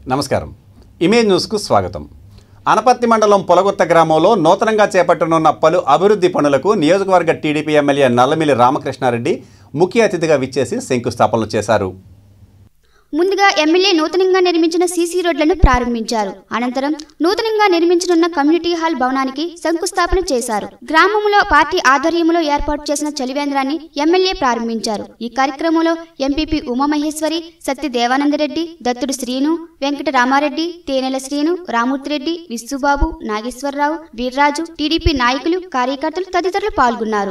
నమస్కారం ఇమేజ్ న్యూస్కు స్వాగతం అనపత్తి మండలం పొలగుత్త గ్రామంలో నూతనంగా చేపట్టనున్న పలు అభివృద్ధి పనులకు నియోజకవర్గ టీడీపీ ఎమ్మెల్యే నల్లమిల్లి రామకృష్ణారెడ్డి ముఖ్య అతిథిగా విచ్చేసి శంకుస్థాపనలు చేశారు ముందుగా ఎమ్మెల్యే నూతనంగా నిర్మించిన సీసీ రోడ్లను ప్రారంభించారు అనంతరం నూతనంగా నిర్మించనున్న కమ్యూనిటీ హాల్ భవనానికి శంకుస్థాపన చేశారు గ్రామంలో పార్టీ ఆధ్వర్యంలో ఏర్పాటు చేసిన చలివేంద్రాన్ని ఎమ్మెల్యే ప్రారంభించారు ఈ కార్యక్రమంలో ఎంపీపీ ఉమామహేశ్వరి సత్య దేవానందరెడ్డి దత్తుడు శ్రీను వెంకట రామారెడ్డి తేనెల శ్రీను రామూర్తిరెడ్డి విశ్వబాబు నాగేశ్వరరావు వీర్రాజు టీడీపీ నాయకులు కార్యకర్తలు తదితరులు పాల్గొన్నారు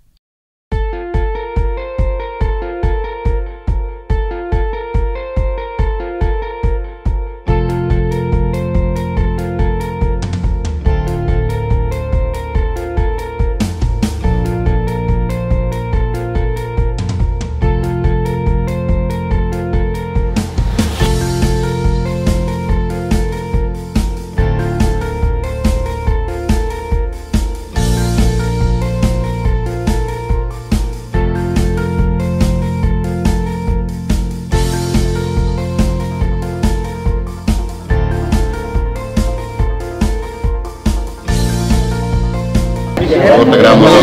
కొత్త గ్రామంలో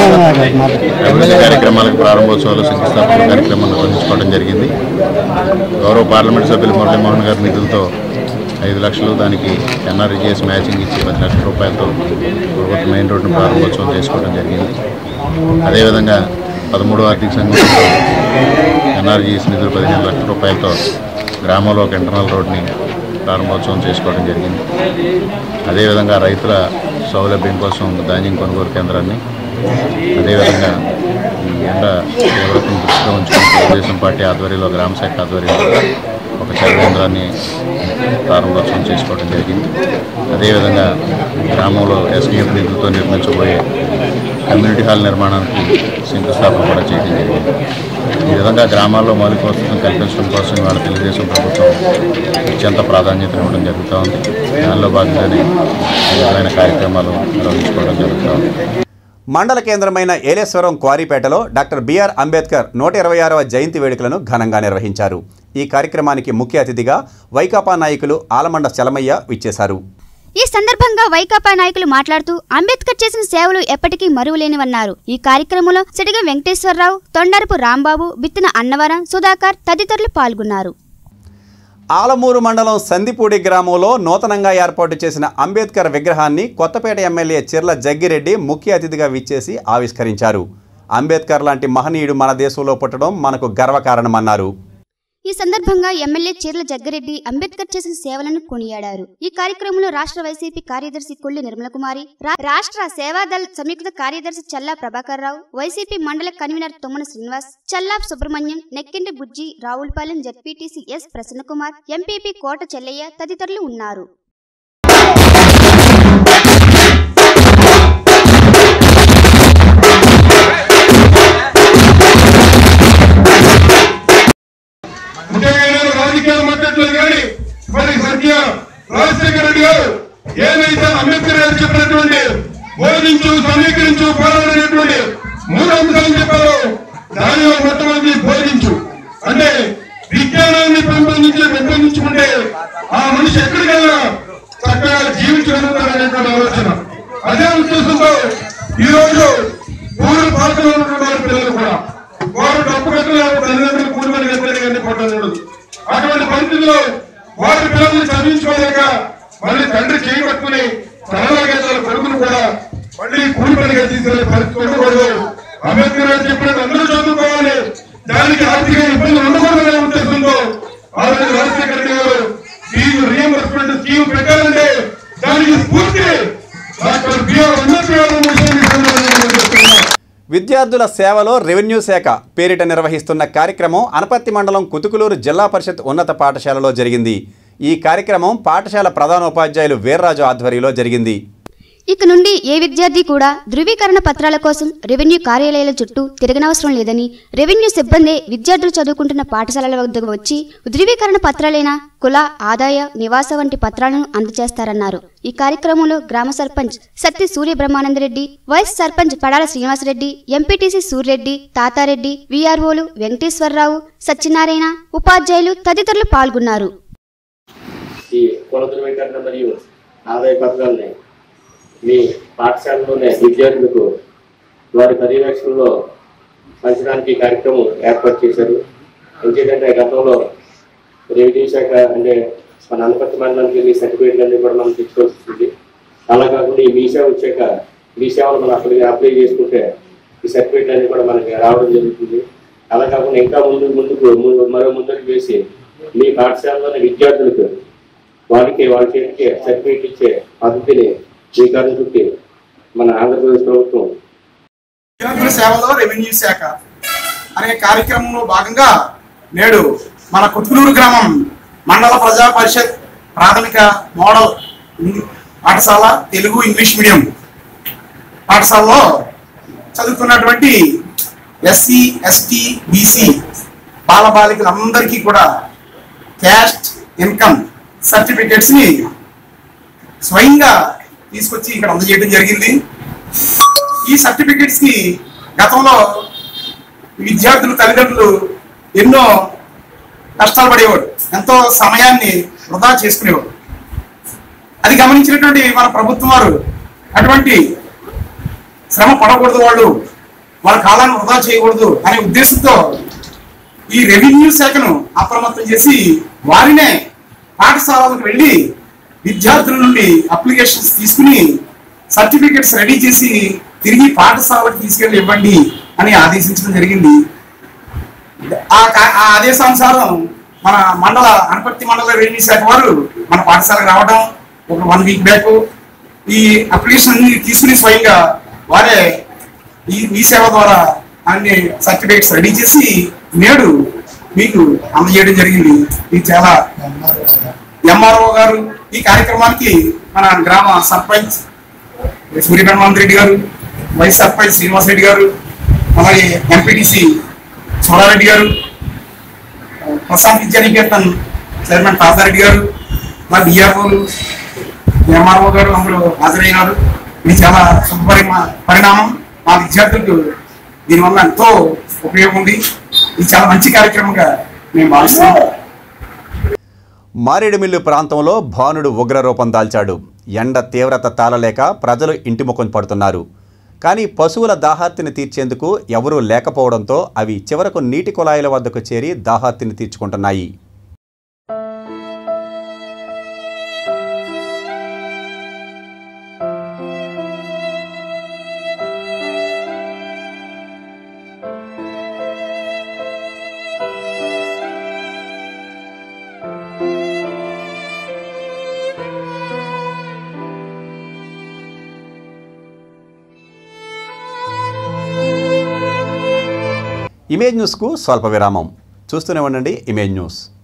అభివృద్ధి కార్యక్రమాలకు ప్రారంభోత్సవాలు శంకుస్థాపన కార్యక్రమం నిర్వహించుకోవడం జరిగింది గౌరవ పార్లమెంట్ సభ్యులు మురళీమోహన్ గారి నిధులతో ఐదు లక్షలు దానికి ఎన్ఆర్జీఎస్ మ్యాచింగ్ ఇచ్చి పది లక్షల రూపాయలతో కొత్త మెయిన్ రోడ్డును ప్రారంభోత్సవం చేసుకోవడం జరిగింది అదేవిధంగా పదమూడో ఆర్థిక సంఘంలో ఎన్ఆర్జీఎస్ నిధులు పదిహేను లక్షల రూపాయలతో గ్రామంలో ఒక ఇంటర్నల్ రోడ్ని ప్రారంభోత్సవం చేసుకోవడం జరిగింది అదేవిధంగా రైతుల సౌలభ్యం కోసం ధాన్యం కొనుగోలు కేంద్రాన్ని అదేవిధంగా ఈ ఎండ తీవ్రతను దృష్టిలో ఉంచుకుని తెలుగుదేశం పార్టీ ఆధ్వర్యంలో గ్రామ శాఖ ఆధ్వర్యంలో ఒక కేంద్రాన్ని ప్రారంభోత్సవం చేసుకోవడం జరిగింది అదేవిధంగా గ్రామంలో ఎస్డిఎఫ్ నిధులతో నిర్మించబోయే కమ్యూనిటీ హాల్ నిర్మాణానికి శంకుస్థాపన కూడా చేయడం జరిగింది ఈ విధంగా గ్రామాల్లో మౌలిక వసతులను కల్పించడం కోసం ఇవాళ తెలుగుదేశం ప్రభుత్వం అత్యంత ప్రాధాన్యతనివ్వడం జరుగుతూ ఉంది దానిలో భాగంగానే ఈ విధమైన కార్యక్రమాలు నిర్వహించుకోవడం జరుగుతూ ఉంది మండల కేంద్రమైన ఏలేశ్వరం క్వారీపేటలో డాక్టర్ బిఆర్ అంబేద్కర్ నూట ఇరవై ఆరవ జయంతి వేడుకలను ఘనంగా నిర్వహించారు ఈ కార్యక్రమానికి ముఖ్య అతిథిగా వైకాపా నాయకులు ఆలమండ చలమయ్య విచ్చేశారు ఈ సందర్భంగా వైకాపా నాయకులు మాట్లాడుతూ అంబేద్కర్ చేసిన సేవలు ఎప్పటికీ మరువలేనివన్నారు ఈ కార్యక్రమంలో సిడిగ వెంకటేశ్వరరావు తొండరపు రాంబాబు బిత్తిన అన్నవరం సుధాకర్ తదితరులు పాల్గొన్నారు ఆలమూరు మండలం సందిపూడి గ్రామంలో నూతనంగా ఏర్పాటు చేసిన అంబేద్కర్ విగ్రహాన్ని కొత్తపేట ఎమ్మెల్యే చిర్ల జగ్గిరెడ్డి ముఖ్య అతిథిగా విచ్చేసి ఆవిష్కరించారు అంబేద్కర్ లాంటి మహనీయుడు మన దేశంలో పుట్టడం మనకు గర్వకారణమన్నారు ఈ సందర్భంగా ఎమ్మెల్యే చీర్ల జగ్గారెడ్డి అంబేద్కర్ చేసిన సేవలను కొనియాడారు ఈ కార్యక్రమంలో రాష్ట్ర వైసీపీ కార్యదర్శి కొల్లి నిర్మలకుమారి రా- రాష్ట్ర సేవాదళ్ సంయుక్త కార్యదర్శి చల్లా ప్రభాకర్ రావు వైసీపీ మండల convenor Tummana Srinivas Challa Subrahmanyam Nekkinti Bujji Ravulapalem ZPTC S Prasannakumar MPP Kota Chellaiah తదితరులు ఉన్నారు ముఖ్యంగా రాజకీయాలు మాట్లాడలేదు కానీ మరి సత్య రాజశేఖర రెడ్డి గారు ఏదైతే అంబేద్కర్ గారు చెప్పినటువంటి బోధించు సమీకరించు పోరాడేటువంటి మూడు అంశాలు చెప్పారో దానిలో మొట్టమొదటి బోధించు అంటే విజ్ఞానాన్ని పెంపొందించి పెంపొందించుకుంటే ఆ మనిషి ఎక్కడికైనా చక్కగా జీవించగలుగుతారనేటువంటి ఆలోచన అదే ఉద్దేశంతో ఈ రోజు ఊరు పాటలో ఉన్నటువంటి వారి పిల్లలు కూడా వారు డబ్బు కట్టలేరు తల్లిదండ్రులు కూలి పని కట్టలేరు కానీ పొట్టలేడు అటువంటి పరిస్థితుల్లో వారి పిల్లల్ని చదివించుకోలేక మళ్ళీ తండ్రి చేయి పట్టుకుని తనలాగే తన కొడుకును కూడా మళ్ళీ కూలి పనిగా తీసుకెళ్లే పరిస్థితి ఉండకూడదు అంబేద్కర్ గారు చెప్పినట్టు అందరూ చదువుకోవాలి దానికి ఆర్థిక ఇబ్బందులు ఉండకూడదనే ఉద్దేశంతో ఆ రోజు రాజశేఖర రెడ్డి గారు ఫీజు రియంబర్స్మెంట్ స్కీమ్ పెట్టాలంటే దానికి స్ఫూర్తి డాక్టర్ బిఆర్ అంబేద్కర్ గారు అనే విషయాన్ని ఈ సందర్భంగా నేను చెప్తున్నాను. విద్యార్థుల సేవలో రెవెన్యూ శాఖ పేరిట నిర్వహిస్తున్న కార్యక్రమం అనపత్తి మండలం కుతుకులూరు జిల్లా పరిషత్ ఉన్నత పాఠశాలలో జరిగింది ఈ కార్యక్రమం పాఠశాల ప్రధానోపాధ్యాయులు వీర్రాజు ఆధ్వర్యంలో జరిగింది ఇక నుండి ఏ విద్యార్థి కూడా ధృవీకరణ పత్రాల కోసం రెవెన్యూ కార్యాలయాల చుట్టూ తిరగనవసరం లేదని రెవెన్యూ సిబ్బందే విద్యార్థులు చదువుకుంటున్న పాఠశాలల వద్దకు వచ్చి ధృవీకరణ పత్రాలైన కుల ఆదాయ నివాస వంటి పత్రాలను అందజేస్తారన్నారు ఈ కార్యక్రమంలో గ్రామ సర్పంచ్ సత్తి సూర్య బ్రహ్మానందరెడ్డి వైస్ సర్పంచ్ పడాల శ్రీనివాసరెడ్డి ఎంపీటీసీ సూర్యరెడ్డి తాతారెడ్డి వీఆర్ఓలు వెంకటేశ్వరరావు సత్యనారాయణ ఉపాధ్యాయులు తదితరులు పాల్గొన్నారు కుల ధృవీకరణ మరియు ఆదాయ పత్రాలని మీ పాఠశాలలోనే విద్యార్థులకు వారి పర్యవేక్షణలో పంచడానికి ఈ కార్యక్రమం ఏర్పాటు చేశారు ఎందుకంటే గతంలో రెవెన్యూ శాఖ అంటే మన అనపర్తి మండలానికి వెళ్ళి సర్టిఫికేట్లు అన్ని కూడా మనం తెచ్చుకోవాల్సి వస్తుంది అలా కాకుండా ఈ మీ సేవ వచ్చాక మీ సేవలు మనం అప్పటికి అప్లై చేసుకుంటే ఈ సర్టిఫికేట్లు అన్ని కూడా మనకి రావడం జరుగుతుంది అలా కాకుండా ఇంకా ముందు ముందుకు ము- మరో ముందుకు వేసి మీ పాఠశాలలోని విద్యార్థులకు వాళ్ళకి వాళ్ళ చేతికి సర్టిఫికేట్ ఇచ్చే పద్ధతిని శ్రీకారం చుట్టి మన ఆంధ్రప్రదేశ్ ప్రభుత్వం విద్యార్థుల సేవలో రెవెన్యూ శాఖ అనే కార్యక్రమంలో భాగంగా నేడు మన కుత్కులూరు గ్రామం మండల ప్రజా పరిషత్ ప్రాథమిక మోడల్ ఇంగ్- పాఠశాల తెలుగు ఇంగ్లీష్ మీడియం పాఠశాలలో చదువుతున్నటువంటి ఎస్సీ ఎస్టీ బీసీ బాలబాలికలందరికీ కూడా క్యాస్ట్ ఇన్కమ్ సర్టిఫికేట్స్ ని స్వయంగా తీసుకొచ్చి ఇక్కడ అందజేయడం జరిగింది ఈ సర్టిఫికెట్స్ కి గతంలో విద్యార్థులు తల్లిదండ్రులు ఎన్నో కష్టాలు పడేవాడు ఎంతో సమయాన్ని వృధా చేసుకునేవాడు అది గమనించినటువంటి మన ప్రభుత్వం వారు అటువంటి శ్రమ పడకూడదు వాళ్ళు వాళ్ళ కాలాన్ని వృధా చేయకూడదు అనే ఉద్దేశంతో ఈ రెవెన్యూ శాఖను అప్రమత్తం చేసి వారినే పాఠశాలలకు వెళ్ళి విద్యార్థుల నుండి అప్లికేషన్స్ తీసుకుని సర్టిఫికెట్స్ రెడీ చేసి తిరిగి పాఠశాలకు తీసుకెళ్ళి ఇవ్వండి అని ఆదేశించడం జరిగింది ఆ కా- ఆ ఆదేశానుసారం మన మండల అనపర్తి మండల రెవెన్యూ శాఖ వారు మన పాఠశాలకు రావడం ఒక వన్ వీక్ బ్యాక్ ఈ అప్లికేషన్ అన్ని తీసుకుని స్వయంగా వారే ఈ మీ సేవ ద్వారా అన్ని సర్టిఫికేట్స్ రెడీ చేసి నేడు మీకు అందజేయడం జరిగింది ఇది చాలా ఎంఆర్ఓ గారు ఈ కార్యక్రమానికి మన గ్రామ సర్పంచ్ సూర్యబ్రహ్మానంద రెడ్డి గారు వైస్ సర్పంచ్ శ్రీనివాస్ రెడ్డి గారు అలాగే ఎంపీటీసీ సోడారెడ్డి గారు ప్రశాంత్ విద్యానికేతన్ చైర్మన్ తాతారెడ్డి గారు మా డిఆర్ఓలు ఎంఆర్ఓ గారు అందరూ హాజరైనారు ఇది చాలా శుభ పరిమా- పరిణామం మా విద్యార్థులకు దీనివల్ల ఎంతో ఉపయోగం ఉంది ఇది చాలా మంచి కార్యక్రమంగా మేము భావిస్తున్నాం మారేడుమిల్లు ప్రాంతంలో భానుడు ఉగ్రరూపం దాల్చాడు ఎండ తీవ్రత తాళలేక ప్రజలు ఇంటి ముఖం పడుతున్నారు కానీ పశువుల దాహార్తిని తీర్చేందుకు ఎవరూ లేకపోవడంతో అవి చివరకు నీటి కుళాయిల వద్దకు చేరి దాహార్తిని తీర్చుకుంటున్నాయి ఇమేజ్ న్యూస్కు స్వల్ప విరామం చూస్తూనే ఉండండి ఇమేజ్ న్యూస్